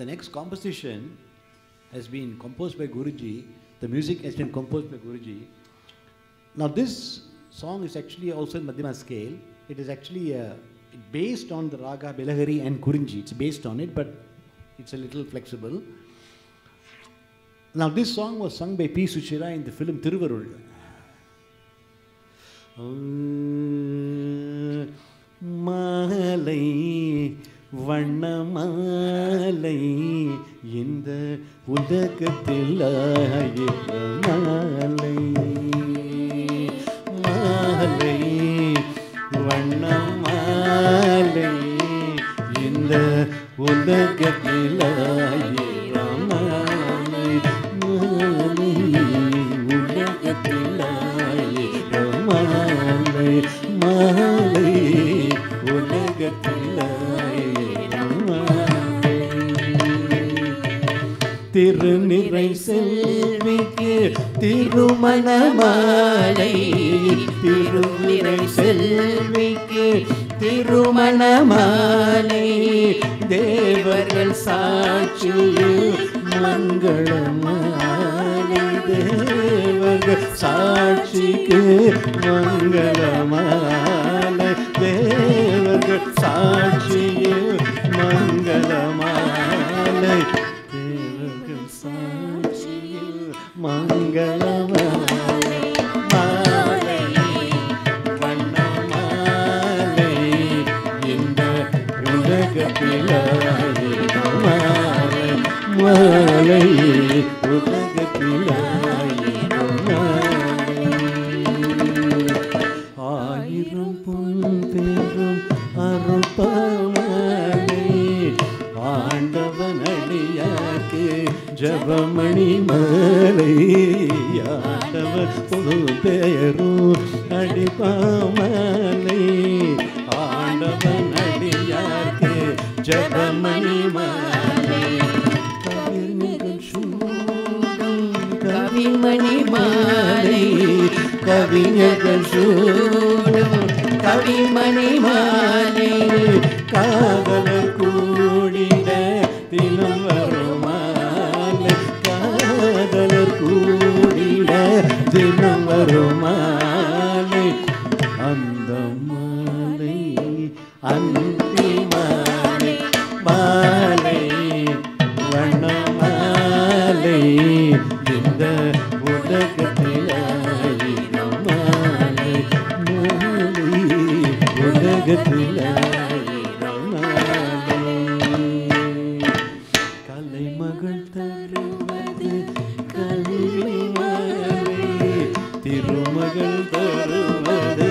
the next composition has been composed by Guruji. The music has been composed by Guruji. Now this song is actually also in Madhyama scale. It is actually uh, based on the raga Belagari and Kurinji. It's based on it, but it's a little flexible. Now this song was sung by P. Sushila in the film Thiruvarul. மாலை வண்ண மாலை இந்த உலகத்தில் ஆயிரம் மாலை மாலை வண்ண மாலை இந்த உலகத்தில் ஆயிரம் மாலை மாலை உலகத்தில் ஆயிரம் மாலை மாலை உலகத்தில் ஆயிரம் மாலை திருநிறை செல்விக்கு திருமண மாலை திருநிறை செல்விக்கு திருமண மாலை தேவர்கள் சாட்சியில் மங்கள மாலை தேவர்கள் சாட்சிக்கு மங்கள மாலை தேவர்கள் சாட்சியில் மங்கள மாலை தேவர்கள் சாட்சியில் மங்கள மாலை மாலை வண்ண மாலை இந்த உலகத்தில் ஆயிரம் மாலை மாலை உலகத்தில் ஆயிரம் மாலை ஆயிரம் பொன் பெரும் அருள்பாமணி ஆண்டவன் அடியாக்கு ஜபமணி மாலை ஆண்டவன் பொது பெயரும் அடிப்பாமலை ஆண்டவன் அடியாக்கு ஜபமணி மாலை கவிஞர்கள் சூடும் கவிமணி மாலை கவிஞர்கள் சூடும் கவிமணி மாலை காதலர் கூடிட தினம் வரும் மாலை காதலர் கூடிட தினம் வரும் மாலை அந்த மாலை அந்தி மாலை மாலை வண்ண மாலை இந்த உலகத்தில் ஆயிரம் மாலை மாலை உலகத்தில் ஆயிரம் மாலை கலைமகள் தருவது கல்வி மாலை திருமகள் தருவது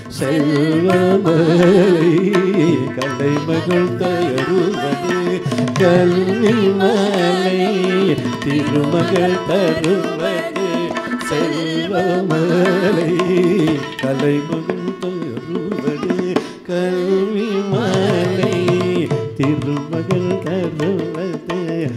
செல்வமலை கலைமகள் தருவது கல்வி மாலை திருமகள் தருவது செல்வமலை கலைமகள் தருவது கல்வி மாலை திருமகள் தருவது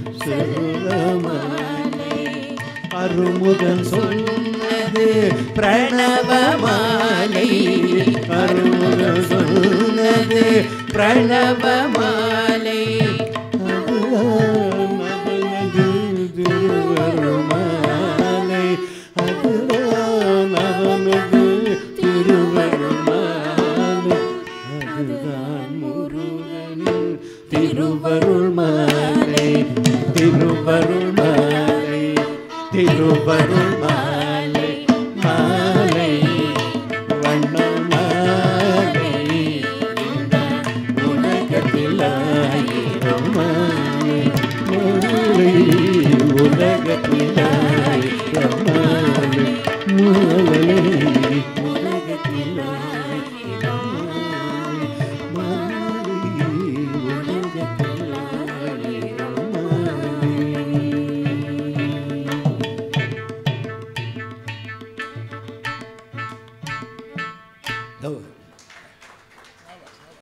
செல்வமலை அருமுகன் சொன்னது பிரணவமாலை அருமுகன் சொன்னது பிரணவமாலை அதுதான் அவனது திருவருமாலை அதுதான் அவனது திருவருமாலை அதுதான் முருகனின் திருவருள் மாலை திருவருள் மாலை திருவருள் மாலை மாலை வண்ண மாலை இந்த உலகத்தில் ஆயிரம் மாலை மாலை உலகத்தில் ஆயிரம் மாலை மாலை